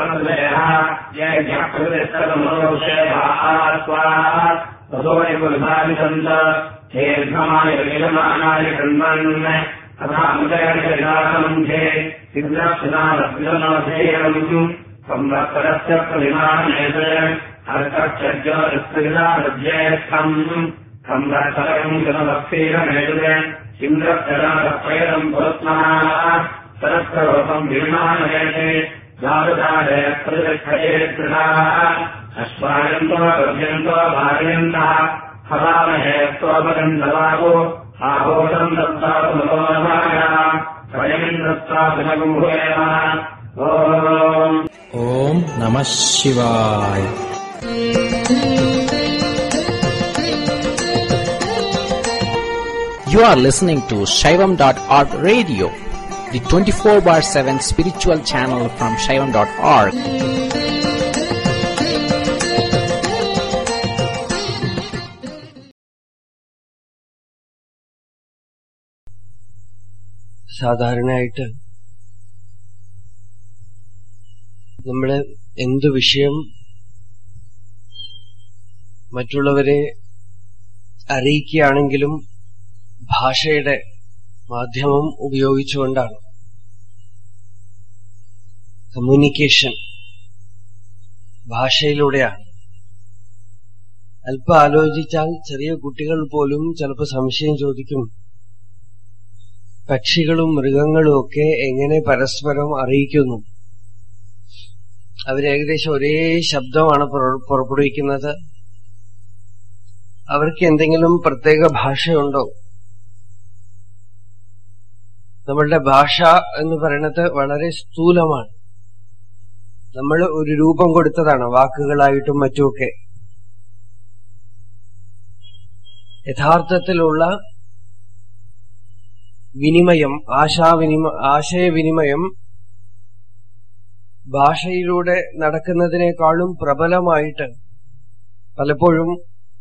േർഘമായുമാനായ കൺമണ്ണ് അഥാമുദയേ സിദ്ധാർത്ഥനാഥേയം സംവത്സരस्य പ്രതിമാനേത് അർത്ഥക്ഷജ്യോസ്ത്രിതാജ്യേഷ്ഠം സംവത്സരം ജനഭക്തീരമേതുരെ ഇന്ദ്രപ്രേതം പുരത്മനാ सरस्वरूपम् विमानयते जागदाय प्रतिष्ठये कृताः अश्वायन्तो पर्यन्तो भार्यन्तः हवामहे स्तोपदम् ददावो आहोदम् दत्तापुनरोधाय स्वयम् दत्ता पुनगुहेम ॐ ഓം നമ ശിവായ You are listening to Shaivam.org radio, the 24 bar 7 spiritual channel from Shaivam.org. സാധാരണയായിട്ട് നമ്മള് എന്ത് വിഷയം മറ്റുള്ളവരെ അറിയിക്കുകയാണെങ്കിലും ഭാഷയുടെ മാധ്യമം ഉപയോഗിച്ചുകൊണ്ടാണ് കമ്മ്യൂണിക്കേഷൻ ഭാഷയിലൂടെയാണ് അല്പം ആലോചിച്ചാൽ ചെറിയ കുട്ടികൾ പോലും ചിലപ്പോൾ സംശയം ചോദിക്കും പക്ഷികളും മൃഗങ്ങളും ഒക്കെ എങ്ങനെ പരസ്പരം അറിയിക്കുന്നു അവരേകദേശം ഒരേ ശബ്ദമാണ് പുറ- പുറപ്പെടുവിക്കുന്നത് അവർക്ക് എന്തെങ്കിലും പ്രത്യേക ഭാഷയുണ്ടോ നമ്മളുടെ ഭാഷ എന്ന് പറയുന്നത് വളരെ സ്ഥൂലമാണ് നമ്മൾ ഒരു രൂപം കൊടുത്തതാണ് വാക്കുകളായിട്ടും മറ്റുമൊക്കെ യഥാർത്ഥത്തിലുള്ള വിനിമയം ആശാവിനിമ ആശയവിനിമയം ഭാഷയിലൂടെ നടക്കുന്നതിനേക്കാളും പ്രബലമായിട്ട് പലപ്പോഴും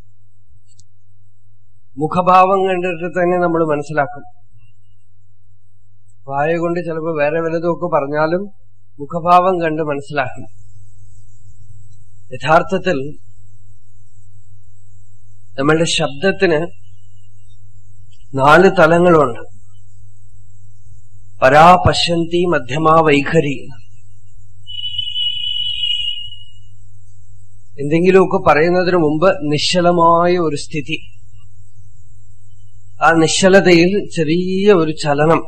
മുഖഭാവം കണ്ടിട്ട് തന്നെ നമ്മൾ മനസ്സിലാക്കും വായ കൊണ്ട് ചിലപ്പോൾ വേറെ വല്ലതുമൊക്കെ പറഞ്ഞാലും മുഖഭാവം കണ്ട് മനസ്സിലാക്കും യഥാർത്ഥത്തിൽ നമ്മളുടെ ശബ്ദത്തിന് നാല് തലങ്ങളുണ്ട് പരാപശ്യന്തി മധ്യമാ വൈഖരി എന്തെങ്കിലുമൊക്കെ പറയുന്നതിന് മുമ്പ് നിശ്ചലമായ ഒരു സ്ഥിതി ആ നിശ്ചലതയിൽ ചെറിയ ഒരു ചലനം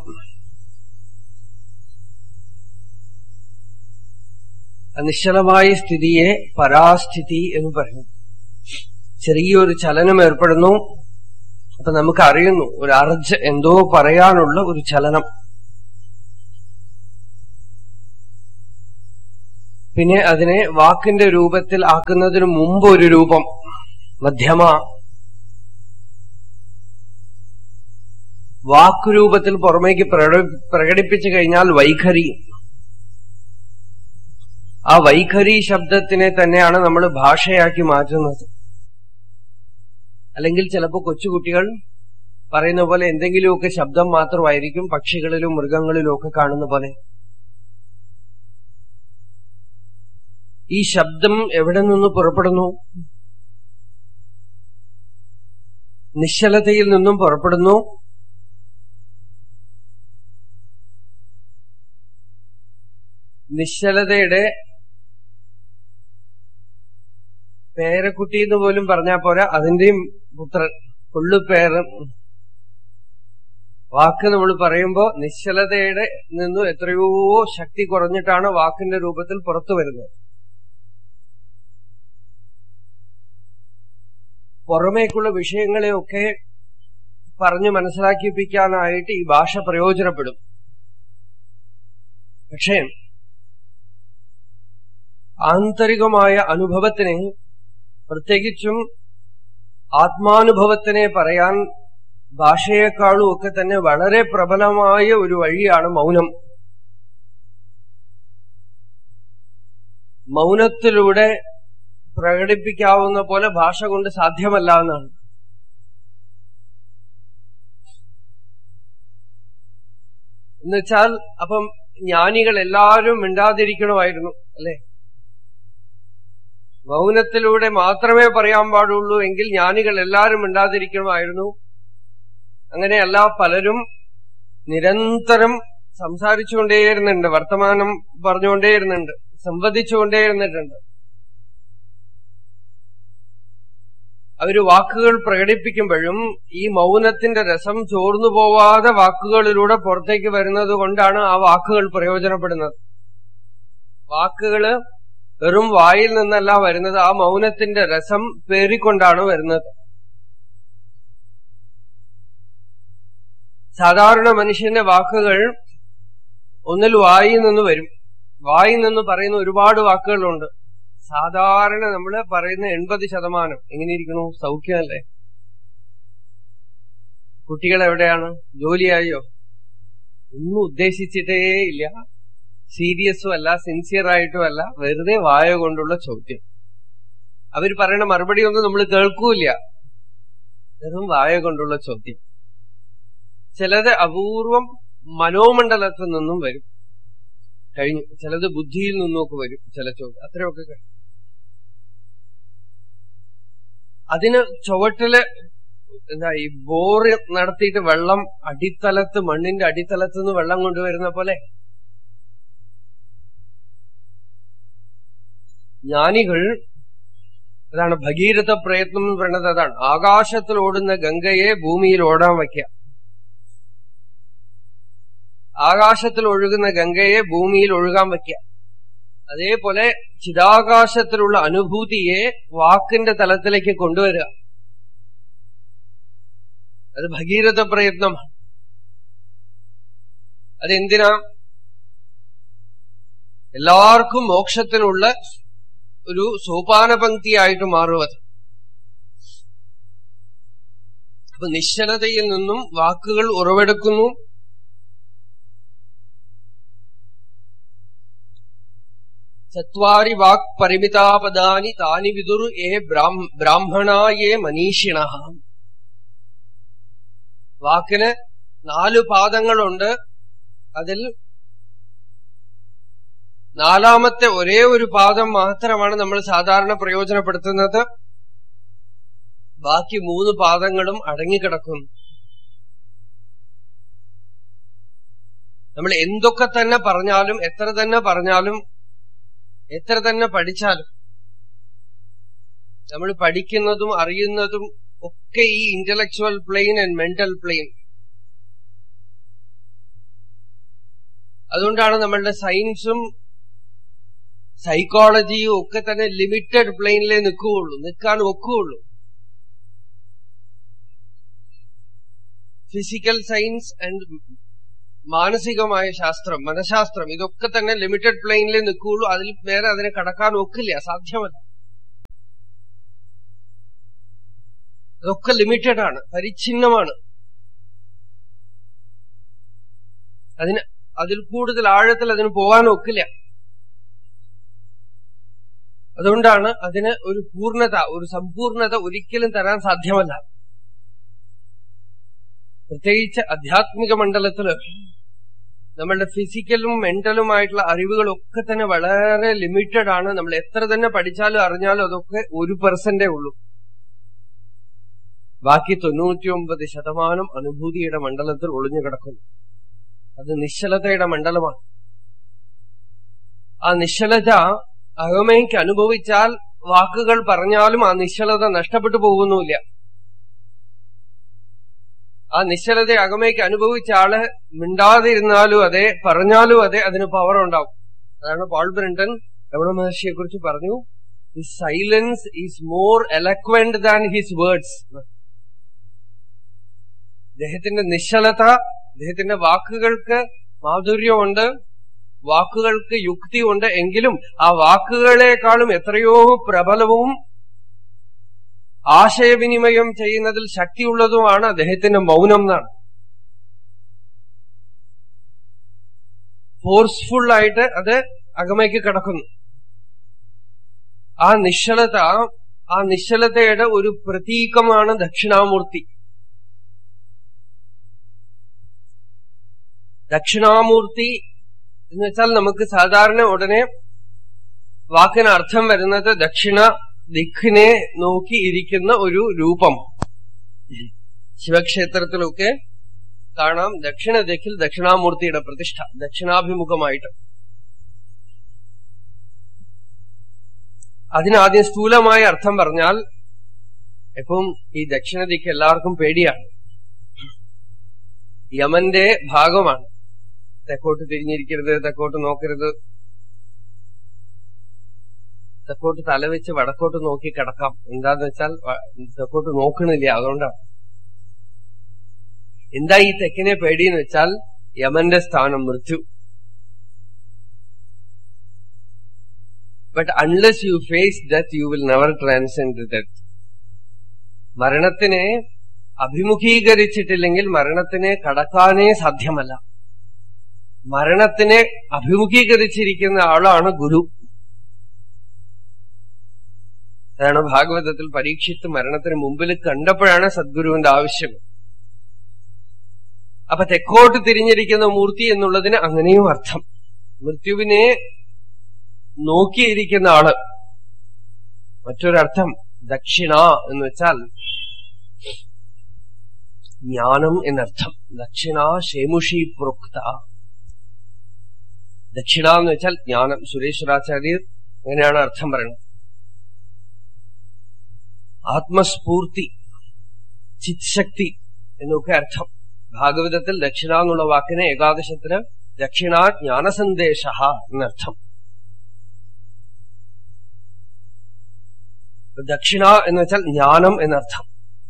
ആ നിശ്ചലമായ സ്ഥിതിയെ പരാസ്ഥിതി എന്ന് പറയുന്നു ചെറിയൊരു ചലനം ഏർപ്പെടുന്നു അപ്പൊ നമുക്ക് അറിയുന്നു ഒരു അർജ എന്തോ പറയാനുള്ള ഒരു ചലനം പിന്നെ അതിനെ വാക്കിന്റെ രൂപത്തിൽ ആക്കുന്നതിന് മുമ്പ് ഒരു രൂപം മധ്യമ വാക്കുരൂപത്തിൽ പുറമേക്ക് പ്രകടി- പ്രകടിപ്പിച്ചു കഴിഞ്ഞാൽ വൈഖരി ആ വൈഖരി ശബ്ദത്തിനെ തന്നെയാണ് നമ്മൾ ഭാഷയാക്കി മാറ്റുന്നത് അല്ലെങ്കിൽ ചിലപ്പോൾ കൊച്ചുകുട്ടികൾ പറയുന്ന പോലെ എന്തെങ്കിലുമൊക്കെ ശബ്ദം മാത്രമായിരിക്കും പക്ഷികളിലും മൃഗങ്ങളിലും ഒക്കെ കാണുന്ന പോലെ ഈ ശബ്ദം എവിടെ നിന്ന് പുറപ്പെടുന്നു നിശ്ചലതയിൽ നിന്നും പുറപ്പെടുന്നു നിശ്ചലതയുടെ പേരക്കുട്ടി എന്ന് പോലും പറഞ്ഞാൽ പോരാ അതിന്റെയും പുത്രൻ പുള്ളുപേരൻ വാക്ക് നമ്മൾ പറയുമ്പോ നിശ്ചലതയുടെ നിന്നും എത്രയോ ശക്തി കുറഞ്ഞിട്ടാണ് വാക്കിന്റെ രൂപത്തിൽ പുറത്തു വരുന്നത് പുറമേക്കുള്ള വിഷയങ്ങളെയൊക്കെ പറഞ്ഞു മനസ്സിലാക്കിപ്പിക്കാനായിട്ട് ഈ ഭാഷ പ്രയോജനപ്പെടും പക്ഷേ ആന്തരികമായ അനുഭവത്തിനെ പ്രത്യേകിച്ചും ആത്മാനുഭവത്തിനെ പറയാൻ ഭാഷയെക്കാളും ഒക്കെ തന്നെ വളരെ പ്രബലമായ ഒരു വഴിയാണ് മൗനം മൗനത്തിലൂടെ പ്രകടിപ്പിക്കാവുന്ന പോലെ ഭാഷ കൊണ്ട് സാധ്യമല്ല എന്നാണ് എന്നുവെച്ചാൽ അപ്പം ജ്ഞാനികൾ എല്ലാവരും മിണ്ടാതിരിക്കണമായിരുന്നു അല്ലെ മൗനത്തിലൂടെ മാത്രമേ പറയാൻ പാടുള്ളൂ എങ്കിൽ ജ്ഞാനികൾ എല്ലാവരും മിണ്ടാതിരിക്കണമായിരുന്നു അങ്ങനെയല്ല പലരും നിരന്തരം സംസാരിച്ചുകൊണ്ടേയിരുന്നുണ്ട് വർത്തമാനം പറഞ്ഞുകൊണ്ടേയിരുന്നുണ്ട് സംവദിച്ചുകൊണ്ടേയിരുന്നിട്ടുണ്ട് അവര് വാക്കുകൾ പ്രകടിപ്പിക്കുമ്പോഴും ഈ മൗനത്തിന്റെ രസം ചോർന്നു പോവാതെ വാക്കുകളിലൂടെ പുറത്തേക്ക് വരുന്നത് കൊണ്ടാണ് ആ വാക്കുകൾ പ്രയോജനപ്പെടുന്നത് വാക്കുകള് വെറും വായിൽ നിന്നല്ല വരുന്നത് ആ മൗനത്തിന്റെ രസം പേറിക്കൊണ്ടാണ് വരുന്നത് സാധാരണ മനുഷ്യന്റെ വാക്കുകൾ ഒന്നിൽ വായിൽ നിന്ന് വരും വായിൽ നിന്ന് പറയുന്ന ഒരുപാട് വാക്കുകളുണ്ട് സാധാരണ നമ്മൾ പറയുന്ന എൺപത് ശതമാനം എങ്ങനെയിരിക്കണു സൗഖ്യമല്ലേ കുട്ടികൾ എവിടെയാണ് ജോലിയായോ ഒന്നും ഉദ്ദേശിച്ചിട്ടേ ഇല്ല സീരിയസും അല്ല സിൻസിയർ ആയിട്ടും അല്ല വെറുതെ വായ കൊണ്ടുള്ള ചോദ്യം അവർ പറയുന്ന മറുപടി ഒന്നും നമ്മൾ കേൾക്കൂല വെറും വായ കൊണ്ടുള്ള ചോദ്യം ചിലത് അപൂർവം മനോമണ്ഡലത്തിൽ നിന്നും വരും കഴിഞ്ഞു ചിലത് ബുദ്ധിയിൽ നിന്നൊക്കെ വരും ചില ചോദ്യം അത്രയൊക്കെ കഴിഞ്ഞു അതിന് ചുവട്ടില് എന്താ ഈ ബോറ് നടത്തിയിട്ട് വെള്ളം അടിത്തലത്ത് മണ്ണിന്റെ അടിത്തലത്ത് നിന്ന് വെള്ളം കൊണ്ടുവരുന്ന പോലെ ജ്ഞാനികൾ അതാണ് ഭഗീരഥ പ്രയത്നം എന്ന് പറയുന്നത് അതാണ് ആകാശത്തിൽ ഓടുന്ന ഗംഗയെ ഭൂമിയിൽ ഓടാൻ വയ്ക്കുക ആകാശത്തിൽ ഒഴുകുന്ന ഗംഗയെ ഭൂമിയിൽ ഒഴുകാൻ വയ്ക്കുക അതേപോലെ ചിതാകാശത്തിലുള്ള അനുഭൂതിയെ വാക്കിന്റെ തലത്തിലേക്ക് കൊണ്ടുവരിക അത് ഭഗീരഥ പ്രയത്നമാണ് അതെന്തിനാ എല്ലാവർക്കും മോക്ഷത്തിനുള്ള ഒരു സോപാന പങ്ക്തിയായിട്ട് മാറുന്നത് അപ്പൊ നിശ്ചലതയിൽ നിന്നും വാക്കുകൾ ഉറവെടുക്കുന്നു ചത്വാരി വാക് പരിമിതാപദാനി താനി വിദുർ ഏ ബ്രാഹ്മണായേ മനീഷിണ വാക്കിന് നാലു പാദങ്ങളുണ്ട് അതിൽ നാലാമത്തെ ഒരേ ഒരു പാദം മാത്രമാണ് നമ്മൾ സാധാരണ പ്രയോജനപ്പെടുത്തുന്നത് ബാക്കി മൂന്ന് പാദങ്ങളും അടങ്ങിക്കിടക്കുന്നു നമ്മൾ എന്തൊക്കെ തന്നെ പറഞ്ഞാലും എത്ര തന്നെ പറഞ്ഞാലും എത്ര തന്നെ പഠിച്ചാലും നമ്മൾ പഠിക്കുന്നതും അറിയുന്നതും ഒക്കെ ഈ intellectual plane and mental plane അതുകൊണ്ടാണ് നമ്മളുടെ സയൻസും സൈക്കോളജിയും ഒക്കെ തന്നെ ലിമിറ്റഡ് പ്ലെയിനിലേ നിൽക്കുകയുള്ളൂ നിൽക്കാൻ ഒക്കുകയുള്ളൂ ഫിസിക്കൽ സയൻസ് ആൻഡ് മാനസികമായ ശാസ്ത്രം മനഃശാസ്ത്രം ഇതൊക്കെ തന്നെ ലിമിറ്റഡ് പ്ലെയിനിലേ നിൽക്കുകയുള്ളൂ അതിൽ വേറെ അതിനെ കടക്കാൻ ഒക്കില്ല സാധ്യമല്ല അതൊക്കെ ലിമിറ്റഡ് ആണ് പരിച്ഛിന്നമാണ് അതിന് അതിൽ കൂടുതൽ ആഴത്തിൽ അതിന് പോകാൻ ഒക്കില്ല അതുകൊണ്ടാണ് അതിന് ഒരു പൂർണ്ണത ഒരു സമ്പൂർണത ഒരിക്കലും തരാൻ സാധ്യമല്ല പ്രത്യേകിച്ച് ആധ്യാത്മിക മണ്ഡലത്തില് നമ്മളുടെ ഫിസിക്കലും മെന്റലുമായിട്ടുള്ള അറിവുകളൊക്കെ തന്നെ വളരെ ലിമിറ്റഡ് ആണ് നമ്മൾ എത്ര തന്നെ പഠിച്ചാലും അറിഞ്ഞാലും അതൊക്കെ ഒരു പെർസെന്റേ ഉള്ളൂ ബാക്കി തൊണ്ണൂറ്റിയൊമ്പത് ശതമാനം അനുഭൂതിയുടെ മണ്ഡലത്തിൽ ഒളിഞ്ഞു കിടക്കുന്നു അത് നിശ്ചലതയുടെ മണ്ഡലമാണ് ആ നിശ്ചലത അകമയ്ക്ക് അനുഭവിച്ചാൽ വാക്കുകൾ പറഞ്ഞാലും ആ നിശ്ചലത നഷ്ടപ്പെട്ടു പോകുന്നുമില്ല ആ നിശ്ചലത അകമയ്ക്ക് അനുഭവിച്ച ആള് മിണ്ടാതിരുന്നാലും അതെ പറഞ്ഞാലും അതെ അതിന് പവർ ഉണ്ടാവും അതാണ് പോൾ ബ്രിണ്ടൻ രമണ മഹർഷിയെ കുറിച്ച് പറഞ്ഞു his silence is more eloquent than his words അദ്ദേഹത്തിന്റെ നിശ്ചലത അദ്ദേഹത്തിന്റെ വാക്കുകൾക്ക് മാധുര്യമുണ്ട് വാക്കുകൾക്ക് യുക്തിയുണ്ട് എങ്കിലും ആ വാക്കുകളെക്കാളും എത്രയോ പ്രബലവും ആശയവിനിമയം ചെയ്യുന്നതിൽ ശക്തിയുള്ളതുമാണ് അദ്ദേഹത്തിന്റെ മൗനം എന്നാണ് ഫോഴ്സ്ഫുൾ ആയിട്ട് അത് അകമയ്ക്ക് കിടക്കുന്നു ആ നിശ്ചലത ആ നിശ്ചലതയുടെ ഒരു പ്രതീകമാണ് ദക്ഷിണാമൂർത്തി ദക്ഷിണാമൂർത്തി എന്ന് വെച്ചാൽ നമുക്ക് സാധാരണ ഉടനെ വാക്കിന് അർത്ഥം വരുന്നത് ദക്ഷിണ ദിക്കിനെ നോക്കി ഇരിക്കുന്ന ഒരു രൂപം ശിവക്ഷേത്രത്തിലൊക്കെ കാണാം ദക്ഷിണ ദിക്കിൽ ദക്ഷിണാമൂർത്തിയുടെ പ്രതിഷ്ഠ ദക്ഷിണാഭിമുഖമായിട്ട് അതിനാദ്യം സ്ഥൂലമായ അർത്ഥം പറഞ്ഞാൽ ഇപ്പം ഈ ദക്ഷിണ ദിക്ക് എല്ലാവർക്കും പേടിയാണ് യമന്റെ ഭാഗമാണ് തെക്കോട്ട് തിരിഞ്ഞിരിക്കരുത് തെക്കോട്ട് നോക്കരുത് തെക്കോട്ട് തലവെച്ച് വടക്കോട്ട് നോക്കി കിടക്കാം എന്താന്ന് വെച്ചാൽ വ- തെക്കോട്ട് നോക്കണില്ല അതുകൊണ്ടാണ് എന്താ ഈ തെക്കിനെ പേടിയെന്ന് വെച്ചാൽ യമന്റെ സ്ഥാനം മൃത്യു but unless you face death you will never transcend death മരണത്തിനെ അഭിമുഖീകരിച്ചിട്ടില്ലെങ്കിൽ മരണത്തിനെ കടക്കാനേ സാധ്യമല്ല മരണത്തിനെ അഭിമുഖീകരിച്ചിരിക്കുന്ന ആളാണ് ഗുരു അതാണ് ഭാഗവതത്തിൽ പരീക്ഷിത്ത് മരണത്തിന് മുമ്പിൽ കണ്ടപ്പോഴാണ് സദ്ഗുരുവിന്റെ ആവശ്യം അപ്പൊ തെക്കോട്ട് തിരിഞ്ഞിരിക്കുന്ന മൂർത്തി എന്നുള്ളതിന് അങ്ങനെയും അർത്ഥം മൃത്യുവിനെ നോക്കിയിരിക്കുന്ന ആള് മറ്റൊരർത്ഥം ദക്ഷിണ എന്ന് വെച്ചാൽ ജ്ഞാനം എന്നർത്ഥം ദക്ഷിണ ശേമുഷി പ്രോക്ത ദക്ഷിണ എന്ന് വെച്ചാൽ ജ്ഞാനം സുരേശ്വരാചാര്യർ അങ്ങനെയാണ് അർത്ഥം പറയുന്നത് ആത്മസ്ഫൂർത്തി ചിത്ശക്തി എന്നൊക്കെ അർത്ഥം ഭാഗവതത്തിൽ ദക്ഷിണ എന്നുള്ള വാക്കിന് ഏകാദശത്തിന് ദക്ഷിണ ജ്ഞാനസന്ദേശ എന്നർത്ഥം ദക്ഷിണ എന്ന് വെച്ചാൽ ജ്ഞാനം എന്നർത്ഥം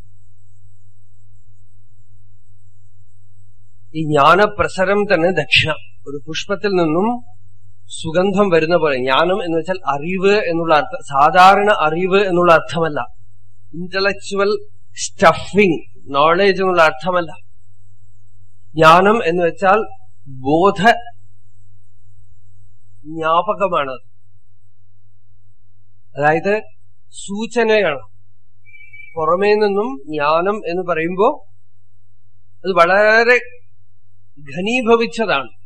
ഈ ജ്ഞാനപ്രസരം തന്നെ ദക്ഷിണ ഒരു പുഷ്പത്തിൽ നിന്നും സുഗന്ധം വരുന്ന പോലെ ജ്ഞാനം എന്ന് വെച്ചാൽ അറിവ് എന്നുള്ള അർത്ഥം സാധാരണ അറിവ് എന്നുള്ള അർത്ഥമല്ല ഇന്റലക്ച്വൽ സ്റ്റഫിംഗ് നോളേജ് എന്നുള്ള അർത്ഥമല്ല ജ്ഞാനം എന്ന് വെച്ചാൽ ബോധ ജ്ഞാപകമാണ് അതായത് സൂചനയാണ് പുറമേ നിന്നും ജ്ഞാനം എന്ന് പറയുമ്പോ അത് വളരെ ഘനീഭവിച്ചതാണ്